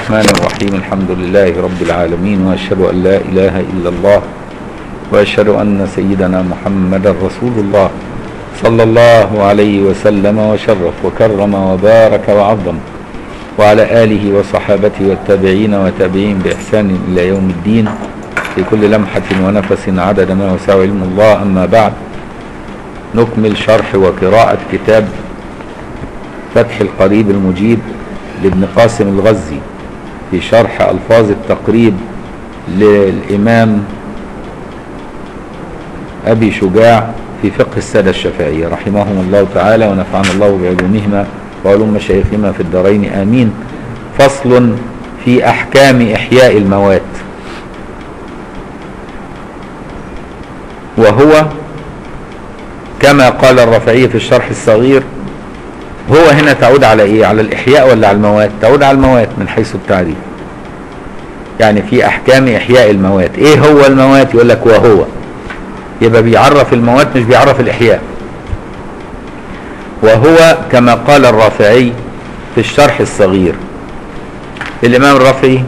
الرحمن الرحيم الحمد لله رب العالمين واشهد ان لا اله الا الله واشهد ان سيدنا محمدا رسول الله صلى الله عليه وسلم وشرف وكرم وبارك وعظم وعلى اله وصحابته والتابعين وتابعين باحسان الى يوم الدين في كل لمحه ونفس عدد ما وسع علم الله اما بعد نكمل شرح وقراءه كتاب فتح القريب المجيب لابن قاسم الغزي في شرح ألفاظ التقريب للإمام أبي شجاع في فقه السادة الشافعية رحمهم الله تعالى ونفعنا الله بعلومهما وعلوم مشايخهما في الدارين آمين فصل في أحكام إحياء الموات وهو كما قال الرفعي في الشرح الصغير هو هنا تعود على ايه على الاحياء ولا على الموات تعود على الموات من حيث التعريف يعني في احكام احياء الموات ايه هو الموات يقول لك وهو يبقى بيعرف الموات مش بيعرف الاحياء وهو كما قال الرافعي في الشرح الصغير الامام الرافعي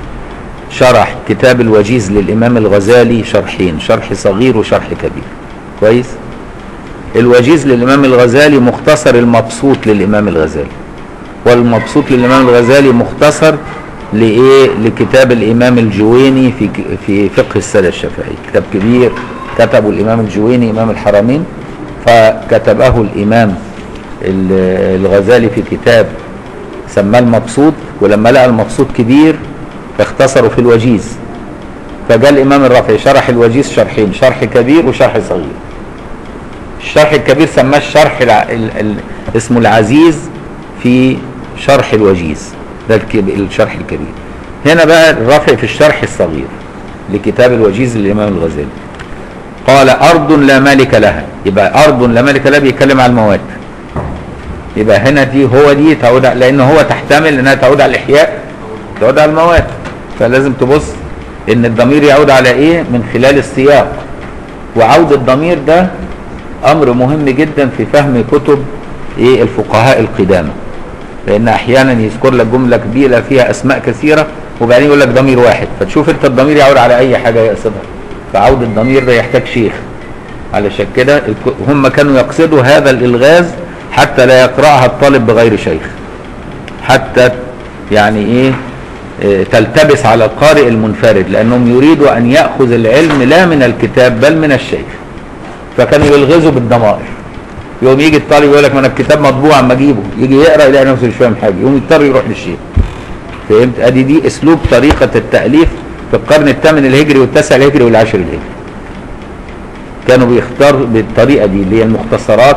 شرح كتاب الوجيز للامام الغزالي شرحين شرح صغير وشرح كبير كويس الوجيز للإمام الغزالي مختصر المبسوط للإمام الغزالي والمبسوط للإمام الغزالي مختصر لإيه لكتاب الإمام الجويني في في فقه السادة الشافعي كتاب كبير كتبه الإمام الجويني إمام الحرمين فكتبه الإمام الغزالي في كتاب سماه المبسوط ولما لقى المبسوط كبير فاختصروا في الوجيز فجاء الإمام الرافعي شرح الوجيز شرحين شرح كبير وشرح صغير الشرح الكبير سماه الشرح الع... ال... ال... اسمه العزيز في شرح الوجيز ده الكب... الشرح الكبير هنا بقى الرافع في الشرح الصغير لكتاب الوجيز للإمام الغزالي قال أرض لا مالك لها يبقى أرض لا مالك لها بيتكلم على المواد يبقى هنا دي هو دي تعود لأن هو تحتمل أنها تعود على الإحياء تعود على المواد فلازم تبص إن الضمير يعود على إيه من خلال السياق وعود الضمير ده امر مهم جدا في فهم كتب ايه الفقهاء القدامى لان احيانا يذكر لك جمله كبيره فيها اسماء كثيره وبعدين يقول لك ضمير واحد فتشوف انت الضمير يعود على اي حاجه يقصدها فعود الضمير ده يحتاج شيخ علشان كده هم كانوا يقصدوا هذا الالغاز حتى لا يقراها الطالب بغير شيخ حتى يعني ايه تلتبس على القارئ المنفرد لانهم يريدوا ان ياخذ العلم لا من الكتاب بل من الشيخ فكانوا يلغزوا بالضمائر يوم يجي الطالب يقول لك ما انا الكتاب مطبوع اما اجيبه يجي يقرا يلاقي نفسه مش فاهم حاجه يقوم يضطر يروح للشيخ فهمت ادي دي اسلوب طريقه التاليف في القرن الثامن الهجري والتاسع الهجري والعاشر الهجري كانوا بيختار بالطريقه دي اللي هي المختصرات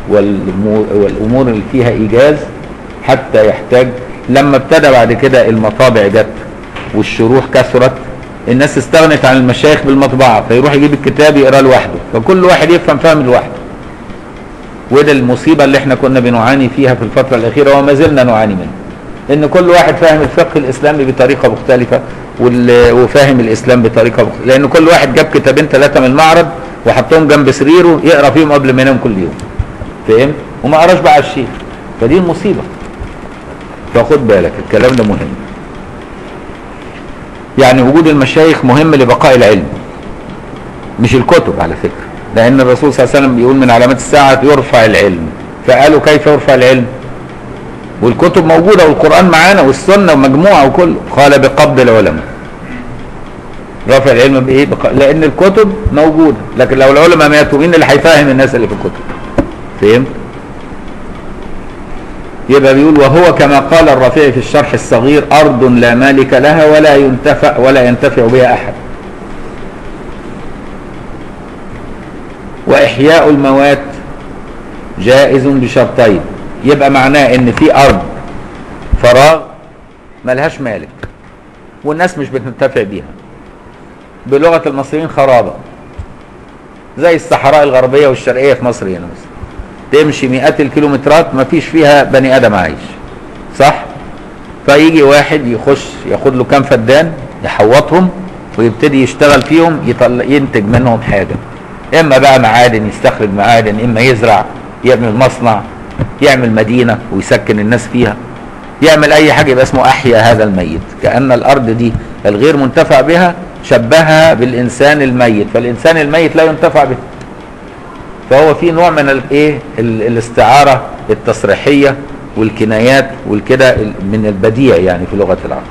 والامور اللي فيها ايجاز حتى يحتاج لما ابتدى بعد كده المطابع جت والشروح كثرت الناس استغنت عن المشايخ بالمطبعة فيروح يجيب الكتاب يقراه لوحده فكل واحد يفهم فهم لوحده وده المصيبة اللي احنا كنا بنعاني فيها في الفترة الأخيرة وما زلنا نعاني منها ان كل واحد فاهم الفقه الإسلامي بطريقة مختلفة وفاهم الإسلام بطريقة مختلفة لأن كل واحد جاب كتابين ثلاثة من المعرض وحطهم جنب سريره يقرا فيهم قبل ما ينام كل يوم فهمت وما قراش بقى على الشيخ فدي المصيبة فخد بالك الكلام ده مهم يعني وجود المشايخ مهم لبقاء العلم مش الكتب على فكرة لأن الرسول صلى الله عليه وسلم بيقول من علامات الساعة يرفع العلم فقالوا كيف يرفع العلم والكتب موجودة والقرآن معانا والسنة ومجموعة وكله قال بقبض العلماء رفع العلم بإيه بق... لأن الكتب موجودة لكن لو العلماء ماتوا مين اللي هيفهم الناس اللي في الكتب فهمت يبقى بيقول وهو كما قال الرافعي في الشرح الصغير أرض لا مالك لها ولا ينتفع ولا ينتفع بها أحد وإحياء الموات جائز بشرطين يبقى معناه إن في أرض فراغ ملهاش مالك والناس مش بتنتفع بيها بلغة المصريين خرابة زي الصحراء الغربية والشرقية في مصر هنا مثلا تمشي مئات الكيلومترات ما فيش فيها بني ادم عايش صح فيجي واحد يخش ياخد له كام فدان يحوطهم ويبتدي يشتغل فيهم يطلع ينتج منهم حاجه اما بقى معادن يستخرج معادن اما يزرع يعمل مصنع يعمل مدينه ويسكن الناس فيها يعمل اي حاجه يبقى اسمه احيا هذا الميت كان الارض دي الغير منتفع بها شبهها بالانسان الميت فالانسان الميت لا ينتفع به فهو في نوع من الايه ال- الاستعاره التصريحيه والكنايات والكده ال- من البديع يعني في لغه العرب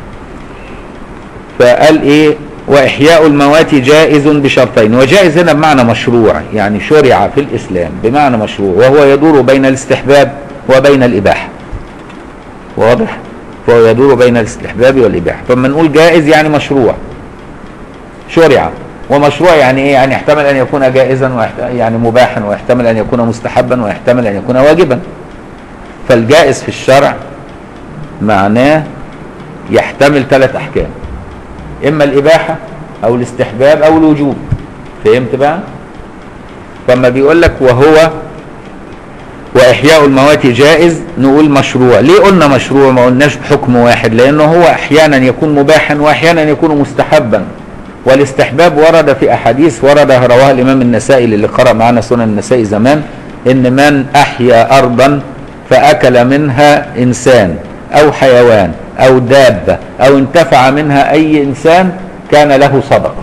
فقال ايه واحياء الموات جائز بشرطين وجائز هنا بمعنى مشروع يعني شرع في الاسلام بمعنى مشروع وهو يدور بين الاستحباب وبين الاباحه واضح فهو يدور بين الاستحباب والاباحه فلما نقول جائز يعني مشروع شرع ومشروع يعني ايه يعني يحتمل ان يكون جائزا ويحت- يعني مباحا ويحتمل ان يكون مستحبا ويحتمل ان يكون واجبا فالجائز في الشرع معناه يحتمل ثلاث احكام اما الاباحه او الاستحباب او الوجوب فهمت بقى فما بيقول لك وهو واحياء الموات جائز نقول مشروع ليه قلنا مشروع ما قلناش بحكم واحد لانه هو احيانا يكون مباحا واحيانا يكون مستحبا والاستحباب ورد في احاديث ورد رواها الامام النسائي اللي قرأ معنا سنن النسائي زمان ان من احيا ارضا فاكل منها انسان او حيوان او دابه او انتفع منها اي انسان كان له صدقه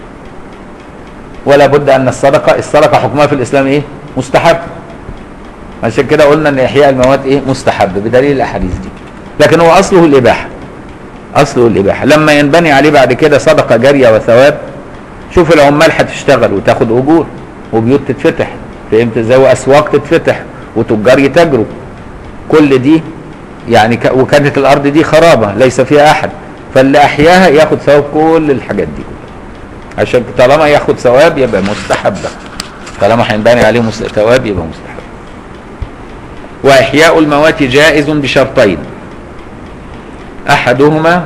ولا بد ان الصدقه الصدقه حكمها في الاسلام ايه مستحب عشان كده قلنا ان احياء الموات ايه مستحب بدليل الاحاديث دي لكن هو اصله الاباحه اصله الاباحه لما ينبني عليه بعد كده صدقه جاريه وثواب شوف العمال هتشتغل وتاخد اجور وبيوت تتفتح فهمت ازاي واسواق تتفتح وتجار يتاجروا كل دي يعني ك... وكانت الارض دي خرابه ليس فيها احد فاللي احياها ياخد ثواب كل الحاجات دي كلها عشان طالما ياخد ثواب يبقى مستحب ده. طالما هينبني عليه مس- ثواب يبقى مستحب واحياء الموات جائز بشرطين احدهما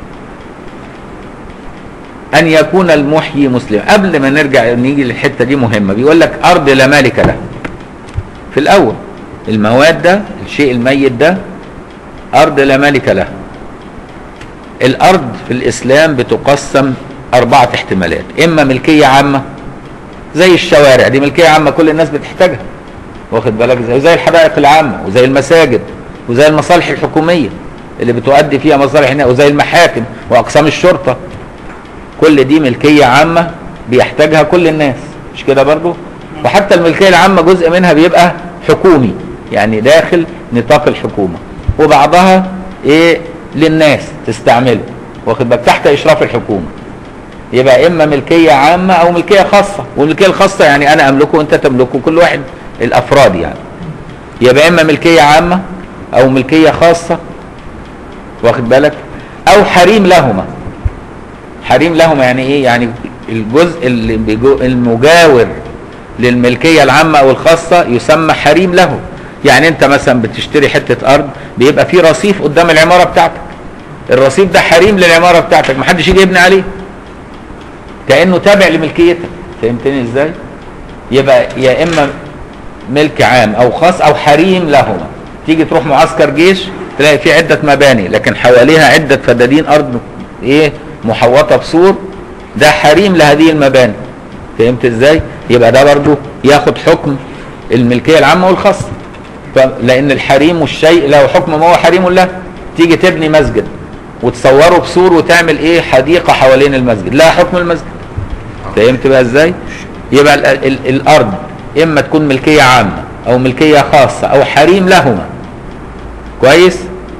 ان يكون المحيي مسلم قبل ما نرجع نيجي للحته دي مهمه بيقول لك ارض لا مالك له في الاول المواد ده الشيء الميت ده ارض لا مالك له الارض في الاسلام بتقسم اربعه احتمالات اما ملكيه عامه زي الشوارع دي ملكيه عامه كل الناس بتحتاجها واخد بالك زي زي الحدائق العامه وزي المساجد وزي المصالح الحكوميه اللي بتؤدي فيها مصالح هنا وزي المحاكم واقسام الشرطه كل دي ملكيه عامه بيحتاجها كل الناس مش كده برضو وحتى الملكيه العامه جزء منها بيبقى حكومي يعني داخل نطاق الحكومه وبعضها ايه للناس تستعمله واخد بالك تحت اشراف الحكومه يبقى اما ملكيه عامه او ملكيه خاصه والملكيه الخاصه يعني انا املكه وانت تملكه كل واحد الافراد يعني يبقى اما ملكيه عامه او ملكيه خاصه واخد بالك او حريم لهما حريم لهما يعني ايه يعني الجزء اللي بيجو المجاور للملكيه العامه او الخاصه يسمى حريم له يعني انت مثلا بتشتري حته ارض بيبقى في رصيف قدام العماره بتاعتك الرصيف ده حريم للعماره بتاعتك محدش يجي يبني عليه كانه تابع لملكيتك فهمتني ازاي يبقى يا اما ملك عام او خاص او حريم لهما تيجي تروح معسكر جيش تلاقي في عده مباني لكن حواليها عده فدادين ارض ايه محوطه بسور ده حريم لهذه المباني فهمت ازاي يبقى ده برضو ياخد حكم الملكيه العامه والخاصه ف- لان الحريم والشيء له حكم ما هو حريم له تيجي تبني مسجد وتصوره بسور وتعمل ايه حديقه حوالين المسجد لا حكم المسجد فهمت بقى ازاي يبقى ال ال الارض اما تكون ملكيه عامه او ملكيه خاصه او حريم لهما كويس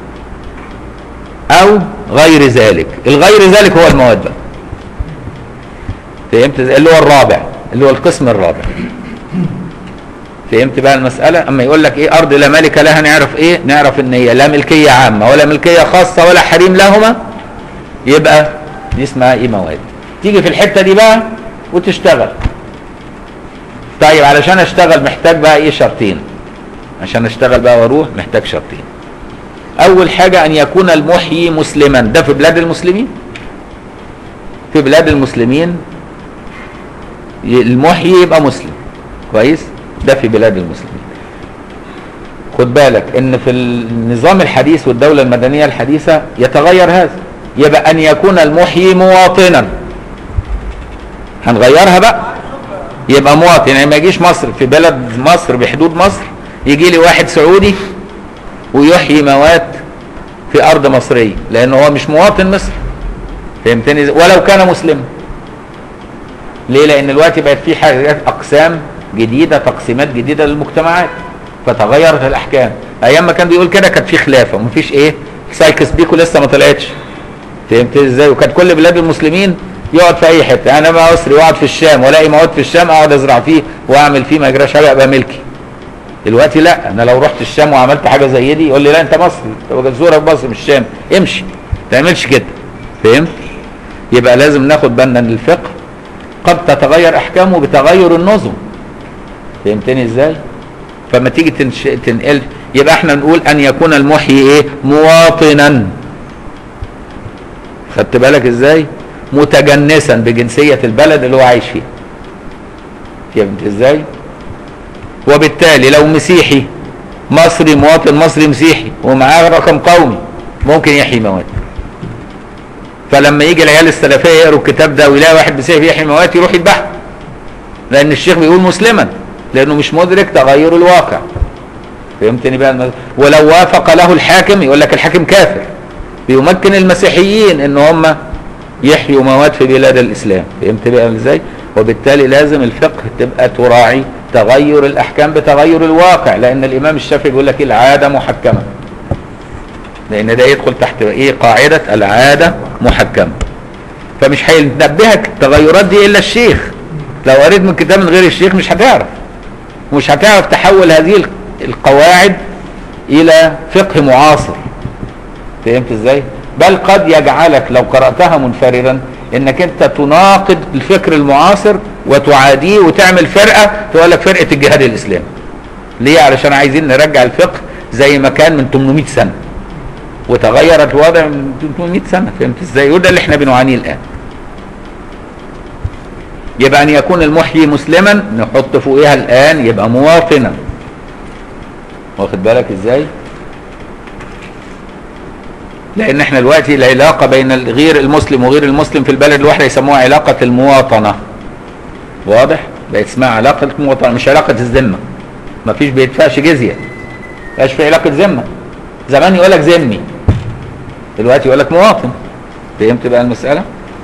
او غير ذلك الغير ذلك هو المواد بقى فهمت ازاي اللي هو الرابع اللي هو القسم الرابع فهمت بقى المسألة أما يقول لك إيه أرض لا مالك لها نعرف إيه نعرف إن هي لا ملكية عامة ولا ملكية خاصة ولا حريم لهما يبقى دي اسمها إيه مواد تيجي في الحتة دي بقى وتشتغل طيب علشان أشتغل محتاج بقى إيه شرطين عشان أشتغل بقى وأروح محتاج شرطين أول حاجة أن يكون المحيي مسلما ده في بلاد المسلمين في بلاد المسلمين ي- المحيي يبقى مسلم كويس ده في بلاد المسلمين خد بالك ان في النظام الحديث والدولة المدنية الحديثة يتغير هذا يبقى ان يكون المحيي مواطنا هنغيرها بقى يبقى مواطن يعني ما يجيش مصر في بلد مصر بحدود مصر يجي لي واحد سعودي ويحيي موات في ارض مصريه لان هو مش مواطن مصري فهمتني إزاي؟ ولو كان مسلما ليه لان دلوقتي بقت في حاجات اقسام جديده تقسيمات جديده للمجتمعات فتغيرت الاحكام ايام ما كان بيقول كده كانت في خلافه ومفيش ايه سايكس بيكو لسه ما طلعتش فهمت ازاي وكانت كل بلاد المسلمين يقعد في اي حته انا مصري واقعد في الشام والاقي مواد في الشام اقعد ازرع فيه واعمل فيه ما يجراش حاجه ابقى ملكي دلوقتي لا انا لو رحت الشام وعملت حاجه زي دي يقول لي لا انت مصري انت جزوره في مصر مش الشام امشي ما تعملش كده فهمت يبقى لازم ناخد بالنا ان الفقه قد تتغير احكامه بتغير النظم فهمتني ازاي فما تيجي تنش... تنقل يبقى احنا نقول ان يكون المحيي ايه مواطنا خدت بالك ازاي متجنسا بجنسية البلد اللي هو عايش فيه فهمت ازاي وبالتالي لو مسيحي مصري مواطن مصري مسيحي ومعاه رقم قومي ممكن يحيي مواد فلما يجي العيال السلفيه يقروا الكتاب ده ويلاقي واحد مسيحي بيحيي مواد يروح يذبحه لان الشيخ بيقول مسلما لانه مش مدرك تغير الواقع فهمتني بقى المز... ولو وافق له الحاكم يقول لك الحاكم كافر بيمكن المسيحيين ان هم يحيوا مواد في بلاد الاسلام فهمت بقى ازاي وبالتالي لازم الفقه تبقى تراعي تغير الاحكام بتغير الواقع لان الامام الشافعي بيقول لك العاده محكمه لان ده يدخل تحت ايه قاعده العاده محكمه فمش هينبهك التغيرات دي الا الشيخ لو قريت من كتاب من غير الشيخ مش هتعرف مش هتعرف تحول هذه القواعد الى فقه معاصر فهمت ازاي بل قد يجعلك لو قراتها منفردا انك انت تناقض الفكر المعاصر وتعاديه وتعمل فرقه تقول لك فرقه الجهاد الاسلامي ليه علشان عايزين نرجع الفقه زي ما كان من 800 سنه وتغيرت الوضع من 800 سنه فهمت ازاي وده اللي احنا بنعانيه الان يبقى ان يكون المحيي مسلما نحط فوقها الان يبقى مواطنا واخد بالك ازاي لان احنا دلوقتي العلاقه بين غير المسلم وغير المسلم في البلد الواحده يسموها علاقه المواطنه واضح بقت اسمها علاقه المواطنه مش علاقه الذمه مفيش بيدفعش جزيه مفيش في علاقه ذمه زمان يقول لك ذمي دلوقتي يقول لك مواطن فهمت بقى المساله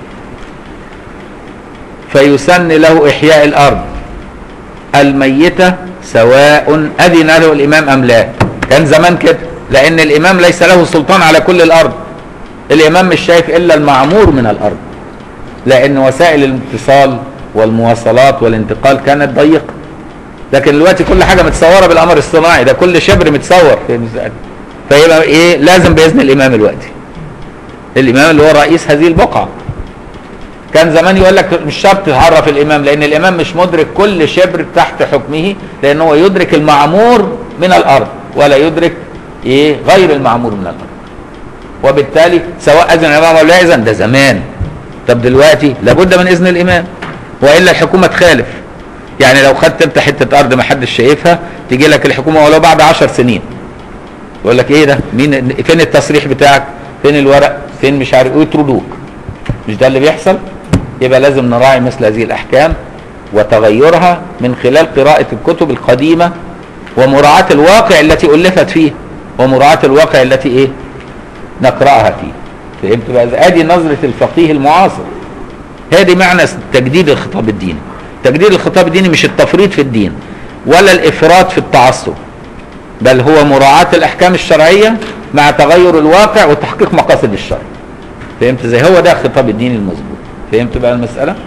فيسن له احياء الارض الميته سواء اذن له الامام ام لا كان زمان كده لان الامام ليس له سلطان على كل الارض الامام مش شايف الا المعمور من الارض لان وسائل الاتصال والمواصلات والانتقال كانت ضيقه لكن دلوقتي كل حاجه متصوره بالقمر الصناعي ده كل شبر متصور فيبقى ايه لازم باذن الامام دلوقتي الامام اللي هو رئيس هذه البقعه كان زمان يقول لك مش شرط تعرف الامام لان الامام مش مدرك كل شبر تحت حكمه لان هو يدرك المعمور من الارض ولا يدرك ايه غير المعمور من الارض وبالتالي سواء اذن الامام او لا ياذن ده زمان طب دلوقتي لابد من اذن الامام والا الحكومه تخالف يعني لو خدت انت حته ارض ما حدش شايفها تيجي لك الحكومه ولو بعد عشر سنين يقول لك ايه ده مين فين التصريح بتاعك فين الورق فين مش عارف ايه يطردوك مش ده اللي بيحصل يبقى لازم نراعي مثل هذه الاحكام وتغيرها من خلال قراءه الكتب القديمه ومراعاه الواقع التي الفت فيه ومراعاه الواقع التي ايه نقراها فيه فهمت بقى ادي نظره الفقيه المعاصر هذه معنى تجديد الخطاب الديني تجديد الخطاب الديني مش التفريط في الدين ولا الافراط في التعصب بل هو مراعاه الاحكام الشرعيه مع تغير الواقع وتحقيق مقاصد الشرع فهمت ازاي هو ده الخطاب الديني المظبوط فهمت بقى المساله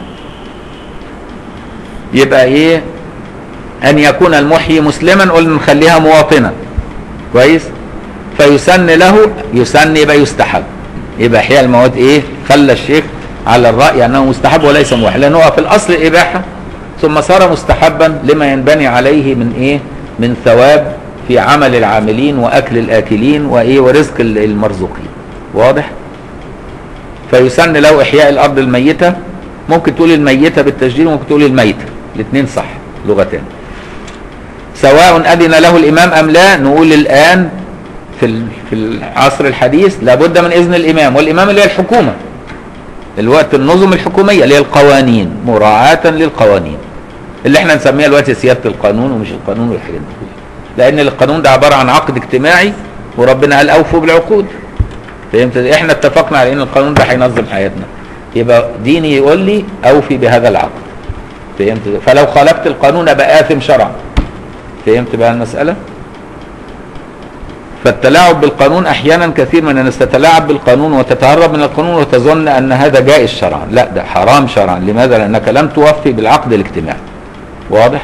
يبقى ايه ان يكون المحيي مسلما قلنا نخليها مواطنا كويس فيسن له يسن يبقى يستحب يبقى احياء المواد ايه خلى الشيخ على الراي انه مستحب وليس مباح لانه هو في الاصل اباحه ثم صار مستحبا لما ينبني عليه من ايه من ثواب في عمل العاملين واكل الاكلين وايه ورزق المرزوقين واضح فيسن له احياء الارض الميته ممكن تقول الميته بالتسجيل وممكن تقول الميته الاثنين صح لغتين سواء اذن له الامام ام لا نقول الان في في العصر الحديث لابد من اذن الامام والامام اللي هي الحكومه الوقت النظم الحكوميه اللي هي القوانين مراعاه للقوانين اللي احنا نسميها دلوقتي سياده القانون ومش القانون والحاجات دي لان القانون ده عباره عن عقد اجتماعي وربنا قال اوفوا بالعقود فهمت احنا اتفقنا على ان القانون ده هينظم حياتنا يبقى ديني يقول لي اوفي بهذا العقد فهمت فلو خالفت القانون ابقى اثم شرعا فهمت بقى المساله فالتلاعب بالقانون احيانا كثير من الناس تتلاعب بالقانون وتتهرب من القانون وتظن ان هذا جائز شرعا لا ده حرام شرعا لماذا لانك لم توفي بالعقد الاجتماعي واضح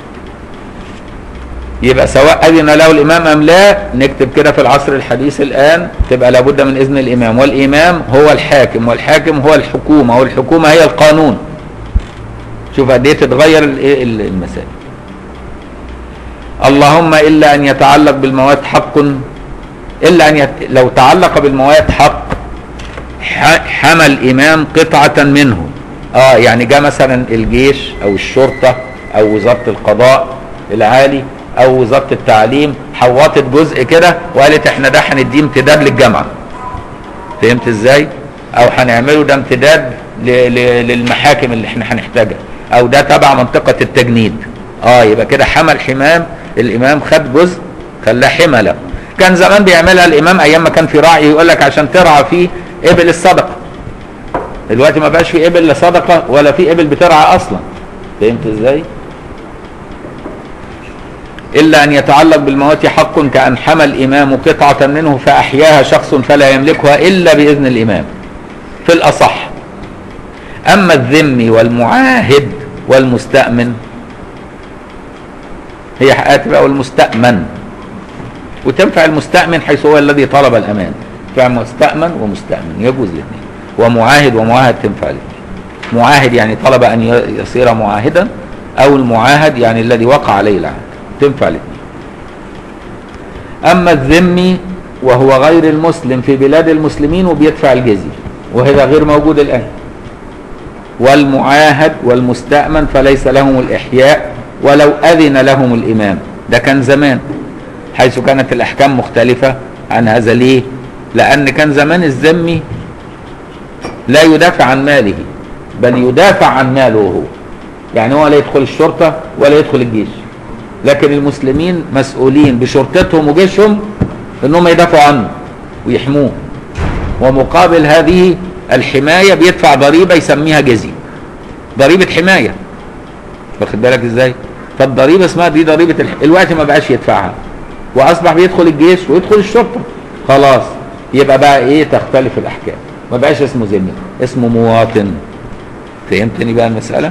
يبقى سواء اذن له الامام ام لا نكتب كده في العصر الحديث الان تبقى لابد من اذن الامام والامام هو الحاكم والحاكم هو الحكومه والحكومه هي القانون شوف قد ايه تتغير الايه المسائل اللهم الا ان يتعلق بالمواد حق الا ان يت... لو تعلق بالمواد حق ح... حمى الامام قطعه منه اه يعني جاء مثلا الجيش او الشرطه او وزاره القضاء العالي او وزاره التعليم حوطت جزء كده وقالت احنا ده هنديه امتداد للجامعه فهمت ازاي او هنعمله ده امتداد ل... ل... للمحاكم اللي احنا هنحتاجها او ده تبع منطقه التجنيد اه يبقى كده حمى الحمام الامام خد جزء خلاه حمى له كان زمان بيعملها الامام ايام ما كان في راعي يقول لك عشان ترعى فيه ابل الصدقه دلوقتي ما بقاش في ابل لا صدقه ولا في ابل بترعى اصلا فهمت ازاي الا ان يتعلق بالموات حق كان حمى الامام قطعه منه فاحياها شخص فلا يملكها الا باذن الامام في الاصح اما الذم والمعاهد والمستامن هي حقات بقى والمستأمن وتنفع المستأمن حيث هو الذي طلب الأمان فع مستأمن ومستأمن يجوز الاثنين ومعاهد ومعاهد تنفع الاثنين معاهد يعني طلب أن يصير معاهدا أو المعاهد يعني الذي وقع عليه العهد تنفع الاثنين أما الذمي وهو غير المسلم في بلاد المسلمين وبيدفع الجزية وهذا غير موجود الآن والمعاهد والمستأمن فليس لهم الإحياء ولو أذن لهم الإمام ده كان زمان حيث كانت الأحكام مختلفة عن هذا ليه لأن كان زمان الذمي لا يدافع عن ماله بل يدافع عن ماله هو يعني هو لا يدخل الشرطة ولا يدخل الجيش لكن المسلمين مسؤولين بشرطتهم وجيشهم انهم يدافعوا عنه ويحموه ومقابل هذه الحماية بيدفع ضريبة يسميها جزية ضريبة حماية واخد بالك ازاي فالضريبه اسمها دي ضريبه الح... الوقت ما بقاش يدفعها واصبح بيدخل الجيش ويدخل الشرطه خلاص يبقى بقى ايه تختلف الاحكام ما بقاش اسمه ذمي اسمه مواطن فهمتني بقى المساله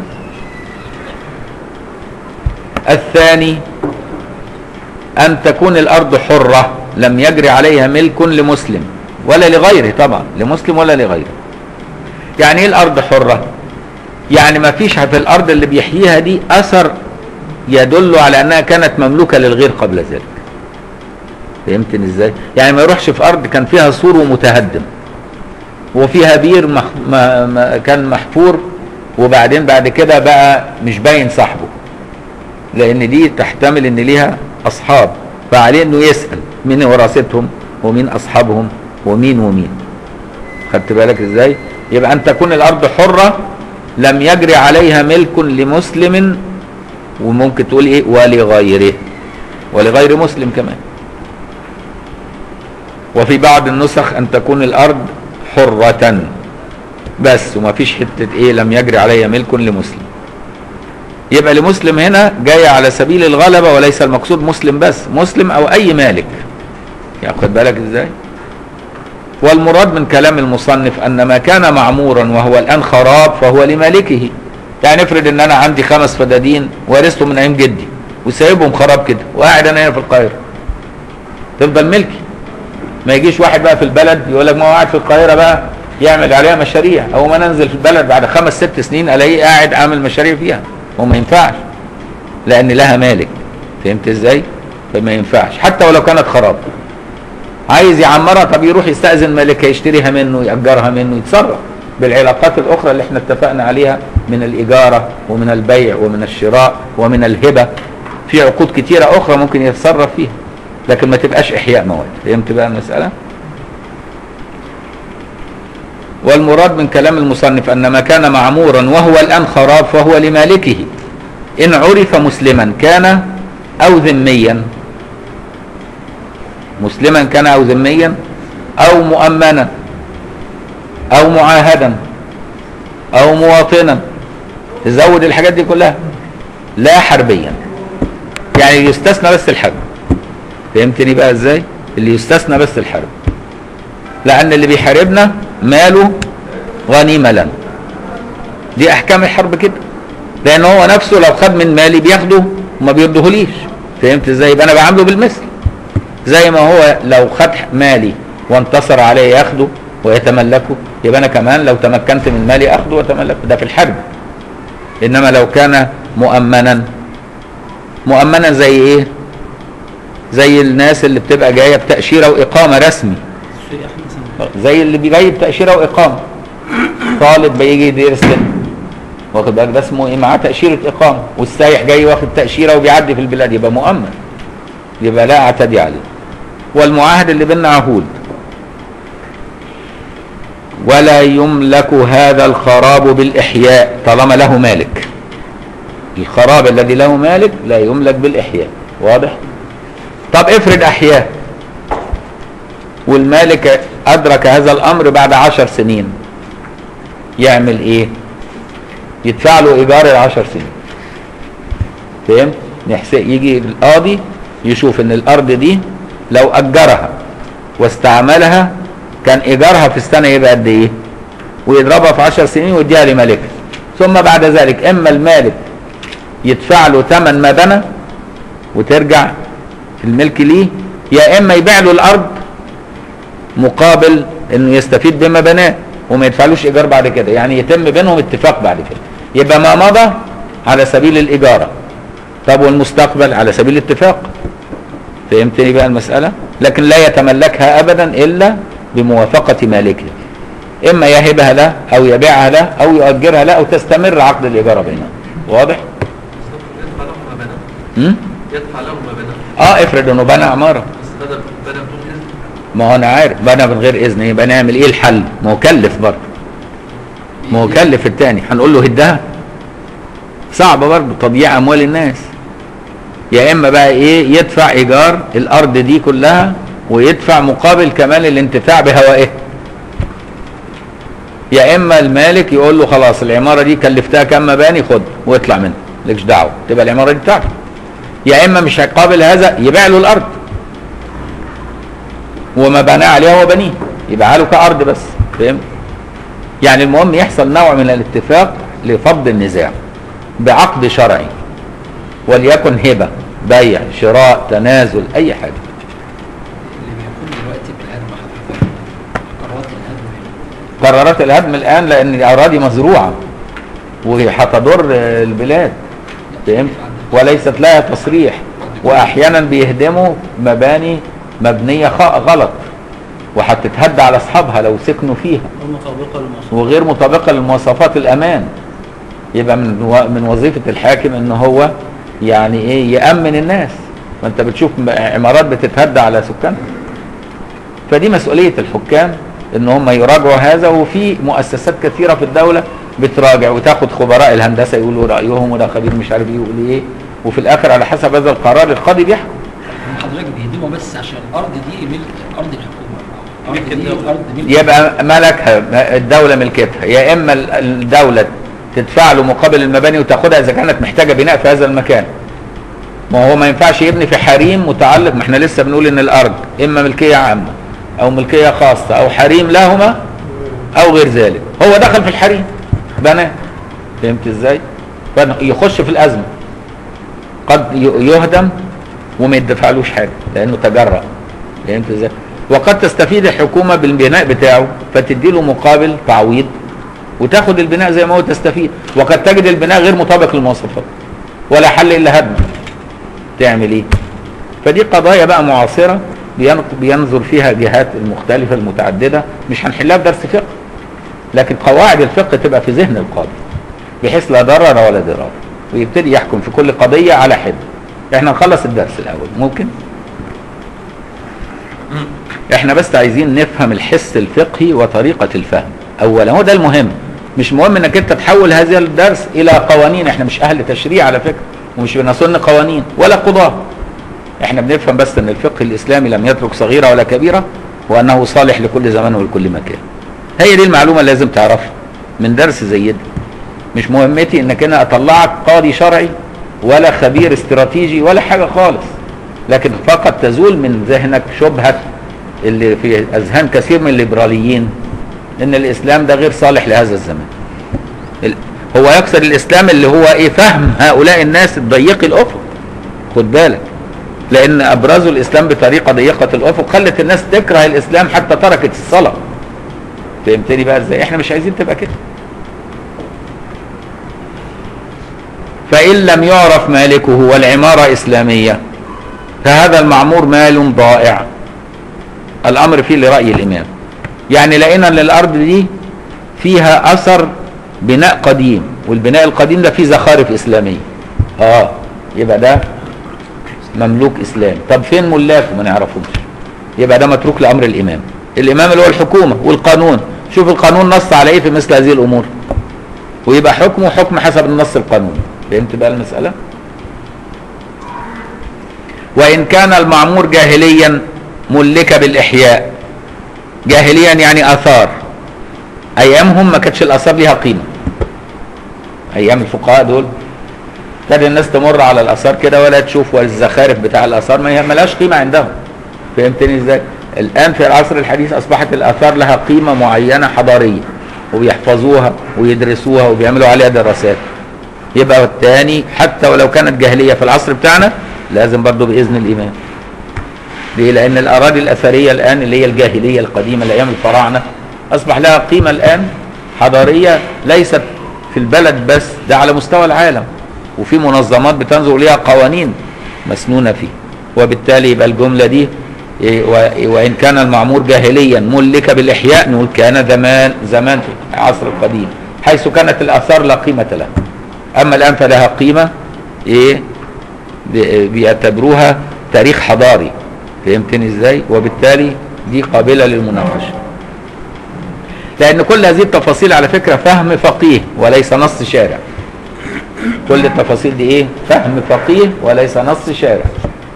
الثاني ان تكون الارض حره لم يجري عليها ملك لمسلم ولا لغيره طبعا لمسلم ولا لغيره يعني ايه الارض حره يعني ما فيش في الارض اللي بيحييها دي اثر يدل على انها كانت مملوكه للغير قبل ذلك فهمتني ازاي يعني ما يروحش في ارض كان فيها سور ومتهدم وفيها بير مح... ما... ما كان محفور وبعدين بعد كده بقى مش باين صاحبه لان دي تحتمل ان ليها اصحاب فعليه انه يسال مين وراثتهم ومين اصحابهم ومين ومين خدت بالك ازاي يبقى ان تكون الارض حره لم يجري عليها ملك لمسلم وممكن تقول ايه ولغيره ولغير مسلم كمان وفي بعض النسخ ان تكون الارض حرة بس وما فيش حتة ايه لم يجري عليها ملك لمسلم يبقى لمسلم هنا جاي على سبيل الغلبة وليس المقصود مسلم بس مسلم او اي مالك يعني خد بالك ازاي والمراد من كلام المصنف ان ما كان معمورا وهو الان خراب فهو لمالكه يعني افرض ان انا عندي خمس فدادين ورثتهم من ايام جدي وسايبهم خراب كده وقاعد انا هنا في القاهره تفضل ملكي ما يجيش واحد بقى في البلد يقول لك ما هو قاعد في القاهره بقى يعمل عليها مشاريع او ما ننزل في البلد بعد خمس ست سنين الاقيه قاعد عامل مشاريع فيها وما ينفعش لان لها مالك فهمت ازاي فما ينفعش حتى ولو كانت خراب عايز يعمرها طب يروح يستأذن مالكها يشتريها منه يأجرها منه يتصرف بالعلاقات الأخرى اللي احنا اتفقنا عليها من الإجارة ومن البيع ومن الشراء ومن الهبة في عقود كتيرة أخرى ممكن يتصرف فيها لكن ما تبقاش إحياء مواد فهمت بقى المسألة؟ والمراد من كلام المصنف أن ما كان معمورا وهو الآن خراب فهو لمالكه إن عرف مسلما كان أو ذميا مسلما كان او ذميا او مؤمنا او معاهدا او مواطنا تزود الحاجات دي كلها لا حربيا يعني يستثنى بس الحرب فهمتني بقى ازاي اللي يستثنى بس الحرب لان اللي بيحاربنا ماله غنيمه لنا دي احكام الحرب كده لان هو نفسه لو خد من مالي بياخده وما بيردهوليش فهمت ازاي يبقى انا بعامله بالمثل زي ما هو لو خد مالي وانتصر عليه ياخده ويتملكه يبقى انا كمان لو تمكنت من مالي اخده واتملكه ده في الحرب انما لو كان مؤمنا مؤمنا زي ايه زي الناس اللي بتبقى جايه بتاشيره واقامه رسمي السياح مثلا زي اللي جاي بتاشيره واقامه طالب بيجي يدرس كده واخد بالك ده اسمه ايه معاه تاشيره اقامه والسايح جاي واخد تاشيره وبيعدي في البلاد يبقى مؤمن يبقى لا اعتدي عليه والمعاهد اللي بيننا عهود ولا يملك هذا الخراب بالاحياء طالما له مالك الخراب الذي له مالك لا يملك بالاحياء واضح طب افرض احياء والمالك ادرك هذا الامر بعد عشر سنين يعمل ايه يدفع له ايجار العشر سنين فهمت نحس- يجي القاضي يشوف ان الارض دي لو اجرها واستعملها كان ايجارها في السنه يبقى قد ايه ويضربها في عشر سنين ويديها لمالكها ثم بعد ذلك اما المالك يدفع له ثمن ما بنى وترجع الملك ليه يا اما يبيع له الارض مقابل انه يستفيد بما بناه وما يدفعلوش ايجار بعد كده يعني يتم بينهم اتفاق بعد كده يبقى ما مضى على سبيل الاجاره طب والمستقبل على سبيل الاتفاق فهمتني بقى المساله لكن لا يتملكها ابدا الا بموافقه مالكها اما يهبها له او يبيعها له او يؤجرها له او تستمر عقد الاجاره بينهم واضح يدفع له ما بنى م? يدفع له ما بنى اه افرض انه بنى عماره بس بدل بنى بدون اذن ما هو انا عارف بنى من غير اذن يبقى نعمل ايه الحل مكلف برضه مكلف التاني هنقول له هدها صعبه برضه تضييع اموال الناس يا اما بقى ايه يدفع ايجار الارض دي كلها ويدفع مقابل كمان الانتفاع بهوائها يا اما المالك يقول له خلاص العماره دي كلفتها كام مباني خد واطلع منها مالكش دعوه تبقى العماره دي بتاعتك يا اما مش هيقابل هذا يبيع له الارض وما بنى عليها هو بنيه يبقى له كارض بس فهمت يعني المهم يحصل نوع من الاتفاق لفض النزاع بعقد شرعي وليكن هبه بيع شراء تنازل اي حاجه اللي بيقوم دلوقتي بالهدم حضرتك قرارات الهدم قرارات الهدم الان لان الاراضي مزروعه وهتضر البلاد فهمت وليست لها تصريح واحيانا بيهدموا مباني مبنيه خ- غلط وهتتهد على اصحابها لو سكنوا فيها المطابقه للمواصفات وغير مطابقه لمواصفات الامان يبقى من و- من وظيفه الحاكم ان هو يعني ايه يامن الناس ما انت بتشوف م- عمارات بتتهد على سكانها فدي مسؤوليه الحكام ان هم يراجعوا هذا وفي مؤسسات كثيره في الدوله بتراجع وتاخد خبراء الهندسه يقولوا رايهم وده خبير مش عارف يقول ايه وفي الاخر على حسب هذا القرار القاضي بيحكم حضرتك بيهدموا بس عشان الارض دي ملك ارض الحكومه أو ملك الارض دي الدولة. ارض ملك يبقى ملكها الدولة ملكتها يا إما ال- الدولة تدفع له مقابل المباني وتاخدها إذا كانت محتاجة بناء في هذا المكان ما هو ما ينفعش يبني في حريم متعلق ما احنا لسه بنقول إن الأرض إما ملكية عامة أو ملكية خاصة أو حريم لهما أو غير ذلك هو دخل في الحريم بناه فهمت إزاي؟ يخش في الأزمة قد ي- يهدم وما يدفعلوش حاجة لأنه تجرأ فهمت ازاي؟ وقد تستفيد الحكومة بالبناء بتاعه فتدي له مقابل تعويض وتاخد البناء زي ما هو تستفيد وقد تجد البناء غير مطابق للمواصفات ولا حل الا هدم تعمل ايه؟ فدي قضايا بقى معاصرة بين- بينظر فيها جهات المختلفة المتعددة مش هنحلها في درس فقه لكن قواعد الفقه تبقى في ذهن القاضي بحيث لا ضرر ولا ضرار ويبتدي يحكم في كل قضية على حد احنا نخلص الدرس الاول ممكن؟ احنا بس عايزين نفهم الحس الفقهي وطريقة الفهم اولا هو ده المهم مش مهم انك انت تحول هذا الدرس الى قوانين احنا مش اهل تشريع على فكرة ومش بنصن قوانين ولا قضاة احنا بنفهم بس ان الفقه الاسلامي لم يترك صغيرة ولا كبيرة وأنه صالح لكل زمان ولكل مكان هي دي المعلومة اللي لازم تعرفها من درس زي ده مش مهمتي انك انا اطلعك قاضي شرعي ولا خبير استراتيجي ولا حاجة خالص لكن فقط تزول من ذهنك شبهة اللي في اذهان كثير من الليبراليين ان الاسلام ده غير صالح لهذا الزمان ال- هو يقصد الاسلام اللي هو ايه فهم هؤلاء الناس الضيق الافق خد بالك لان ابرزوا الاسلام بطريقه ضيقه الافق خلت الناس تكره الاسلام حتى تركت الصلاه فهمتني بقى ازاي احنا مش عايزين تبقى كده فان لم يعرف مالكه والعماره اسلاميه فهذا المعمور مال ضائع الامر فيه لراي الامام يعني لقينا ان الارض دي فيها اثر بناء قديم والبناء القديم ده فيه زخارف اسلاميه اه يبقى ده مملوك اسلام طب فين ملاكه ما نعرفهمش يبقى ده متروك لامر الامام الامام اللي هو الحكومه والقانون شوف القانون نص على ايه في مثل هذه الامور ويبقى حكمه حكم حسب النص القانوني فهمت بقى المساله وان كان المعمور جاهليا ملك بالاحياء جاهليا يعني اثار ايامهم ما كانتش الاثار ليها قيمه ايام الفقهاء دول كان الناس تمر على الاثار كده ولا تشوف الزخارف بتاع الاثار ما هي ملهاش قيمه عندهم فهمتني ازاي الان في العصر الحديث اصبحت الاثار لها قيمه معينه حضاريه وبيحفظوها ويدرسوها وبيعملوا عليها دراسات يبقى الثاني حتى ولو كانت جاهليه في العصر بتاعنا لازم برضه باذن الامام ليه؟ لان الاراضي الاثريه الان اللي هي الجاهليه القديمه لايام الفراعنه اصبح لها قيمه الان حضاريه ليست في البلد بس ده على مستوى العالم وفي منظمات بتنظر ليها قوانين مسنونه فيه وبالتالي يبقى الجمله دي إيه، و- وان كان المعمور جاهليا ملك بالاحياء نقول كان زمان زمان في العصر القديم حيث كانت الاثار لا قيمه لها اما الان فلها قيمه ايه بي- بيعتبروها تاريخ حضاري فهمتني ازاي وبالتالي دي قابله للمناقشه لان كل هذه التفاصيل على فكره فهم فقيه وليس نص شارع كل التفاصيل دي ايه فهم فقيه وليس نص شارع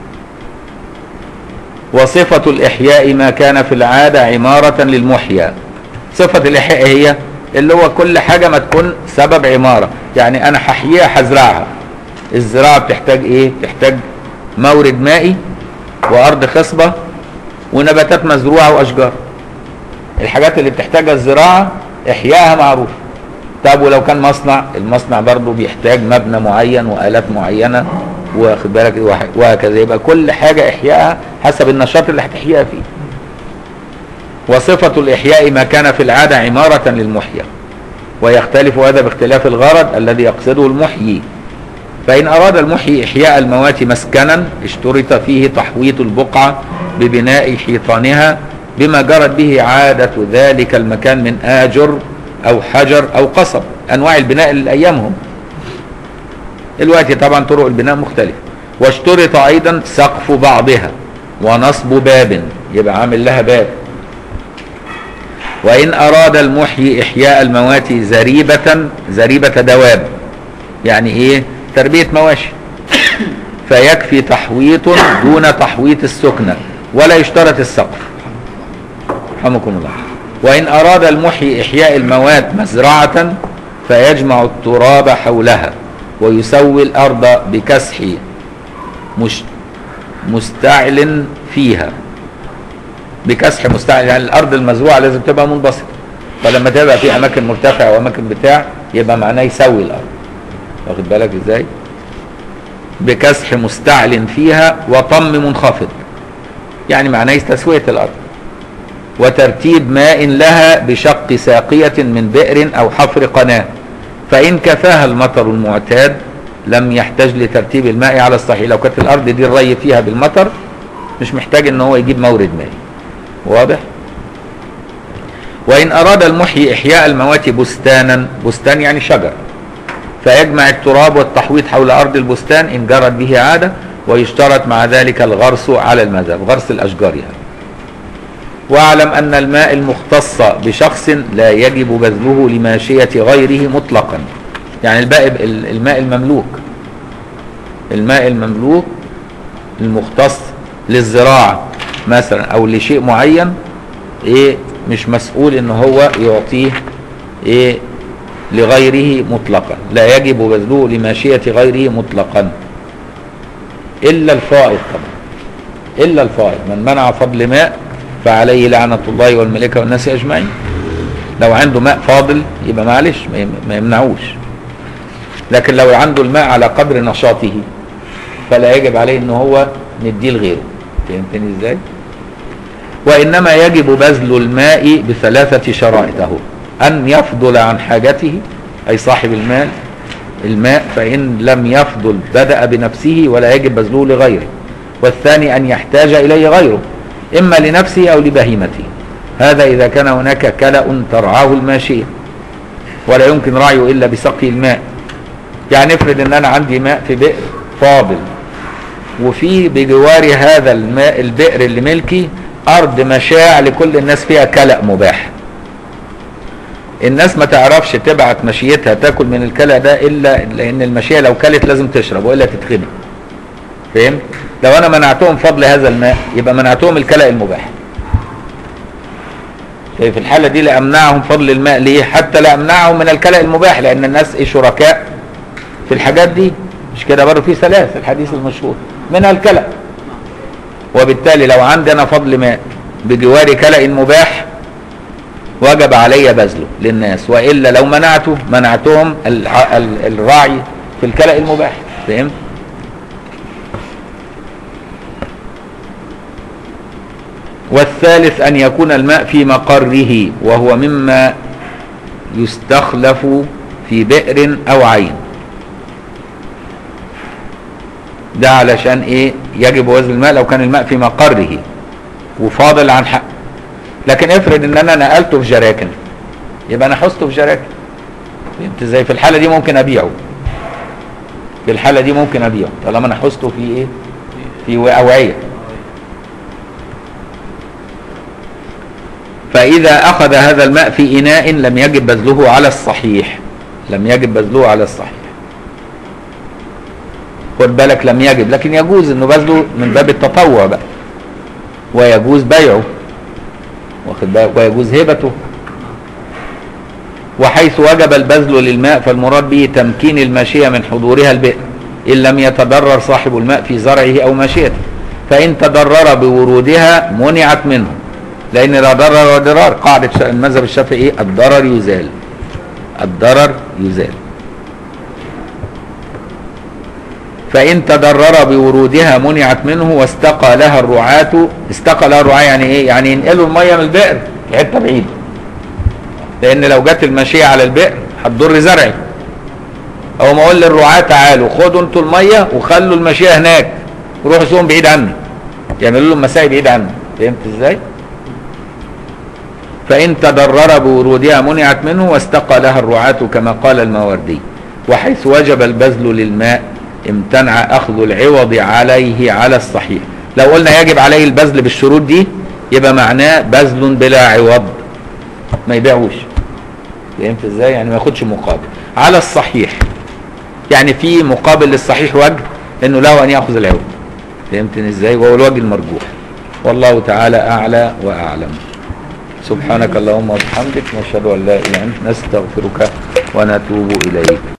وصفة الإحياء ما كان في العادة عمارة للمحيا صفة الإحياء هي اللي هو كل حاجة ما تكون سبب عمارة يعني أنا هحييها هزرعها الزراعة بتحتاج إيه بتحتاج مورد مائي وأرض خصبة ونباتات مزروعة وأشجار الحاجات اللي بتحتاجها الزراعة إحيائها معروف طب ولو كان مصنع المصنع برضه بيحتاج مبنى معين وآلات معينة واخد بالك وه- وهكذا يبقى كل حاجة إحيائها حسب النشاط اللي هتحييها فيه وصفة الإحياء ما كان في العادة عمارة للمحيا ويختلف هذا باختلاف الغرض الذي يقصده المحيي فإن أراد المحيي إحياء الموات مسكنا اشترط فيه تحويط البقعة ببناء حيطانها بما جرت به عادة ذلك المكان من آجر أو حجر أو قصب أنواع البناء اللي أيامهم دلوقتي طبعا طرق البناء مختلفة واشترط أيضا سقف بعضها ونصب باب يبقى عامل لها باب وإن أراد المحيي إحياء الموات زريبة زريبة دواب يعني إيه تربية مواشي فيكفي تحويط دون تحويط السكنة ولا يشترط السقف رحمكم الله وإن أراد المحيي إحياء الموات مزرعة فيجمع التراب حولها ويسوي الأرض بكسح مش مستعل فيها بكسح مستعل يعني الأرض المزروعة لازم تبقى منبسطة فلما تبقى في أماكن مرتفعة وأماكن بتاع يبقى معناه يسوي الأرض واخد بالك إزاي بكسح مستعل فيها وطم منخفض يعني معناه تسوية الأرض وترتيب ماء لها بشق ساقية من بئر أو حفر قناة فإن كفاها المطر المعتاد لم يحتاج لترتيب الماء على الصحيح لو كانت الأرض دي الري فيها بالمطر مش محتاج ان هو يجيب مورد مائي واضح وإن أراد المحيي إحياء الموات بستانا بستان يعني شجر فيجمع التراب والتحويط حول أرض البستان إن جرت به عادة ويشترط مع ذلك الغرس على المذهب غرس الأشجار يعني واعلم أن الماء المختص بشخص لا يجب بذله لماشية غيره مطلقا يعني الماء الماء المملوك الماء المملوك المختص للزراعة مثلا أو لشيء معين ايه مش مسؤول ان هو يعطيه ايه لغيره مطلقا لا يجب بذله لماشية غيره مطلقا الا الفائض طبعا الا الفائض من منع فضل ماء فعليه لعنة الله والملائكة والناس اجمعين لو عنده ماء فاضل يبقى معلش ما يم- ما يمنعوش لكن لو عنده الماء على قدر نشاطه فلا يجب عليه ان هو نديه لغيره فهمتني ازاي وانما يجب بذل الماء بثلاثه شرائط اهو ان يفضل عن حاجته اي صاحب المال الماء فان لم يفضل بدا بنفسه ولا يجب بذله لغيره والثاني ان يحتاج اليه غيره اما لنفسه او لبهيمته هذا اذا كان هناك كلا ترعاه الماشيه ولا يمكن رعيه الا بسقي الماء يعني افرض ان انا عندي ماء في بئر فاضل وفي بجوار هذا الماء البئر اللي ملكي ارض مشاع لكل الناس فيها كلأ مباح الناس ما تعرفش تبعت مشيتها تاكل من الكلأ ده الا لان المشية لو كلت لازم تشرب والا تتخنق فهمت لو انا منعتهم فضل هذا الماء يبقى منعتهم الكلأ المباح في الحالة دي لأمنعهم فضل الماء ليه حتى لا أمنعهم من الكلأ المباح لأن الناس إيه شركاء في الحاجات دي مش كده برضه في ثلاث الحديث المشهور منها الكلأ وبالتالي لو عندي أنا فضل ماء بجوار كلأ مباح وجب علي بذله للناس وإلا لو منعته منعتهم الع- ال- الراعي في الكلأ المباح فهمت؟ والثالث أن يكون الماء في مقره وهو مما يستخلف في بئر أو عين ده علشان ايه يجب وزن الماء لو كان الماء في مقره وفاضل عن حق لكن افرض ان انا نقلته في جراكن يبقى انا حسته في جراكن فهمت ازاي في الحاله دي ممكن ابيعه في الحاله دي ممكن ابيعه طالما انا حسته في ايه في اوعيه فإذا أخذ هذا الماء في إناء لم يجب بذله على الصحيح لم يجب بذله على الصحيح خد بالك لم يجب لكن يجوز انه بذله من باب التطوع بقى ويجوز بيعه واخد بالك ويجوز هبته وحيث وجب البذل للماء فالمراد به تمكين الماشية من حضورها البئر إن لم يتضرر صاحب الماء في زرعه أو ماشيته فإن تضرر بورودها منعت منه لأن لا ضرر ولا ضرار قاعدة ش- المذهب الشافعي إيه؟ الضرر يزال الضرر يزال فإن تضرر بورودها منعت منه واستقى لها الرعاة استقى لها الرعاة يعني إيه؟ يعني ينقلوا المية من البئر لحتة بعيدة لأن لو جت الماشية على البئر هتضر زرعي أو ما أقول للرعاة تعالوا خدوا أنتوا المية وخلوا الماشية هناك وروحوا سوهم بعيد عني يعملوا لهم مساعي بعيد عني فهمت إزاي؟ فإن تضرر بورودها منعت منه واستقى لها الرعاة كما قال الماوردي وحيث وجب البذل للماء امتنع أخذ العوض عليه على الصحيح لو قلنا يجب عليه البذل بالشروط دي يبقى معناه بذل بلا عوض ما يبيعوش فهمت ازاي يعني ما ياخدش مقابل على الصحيح يعني في مقابل للصحيح وجه انه له ان ياخذ العوض فهمتني ازاي وهو الوجه المرجوح والله تعالى اعلى واعلم سبحانك اللهم وبحمدك نشهد ان لا اله الا انت نستغفرك ونتوب اليك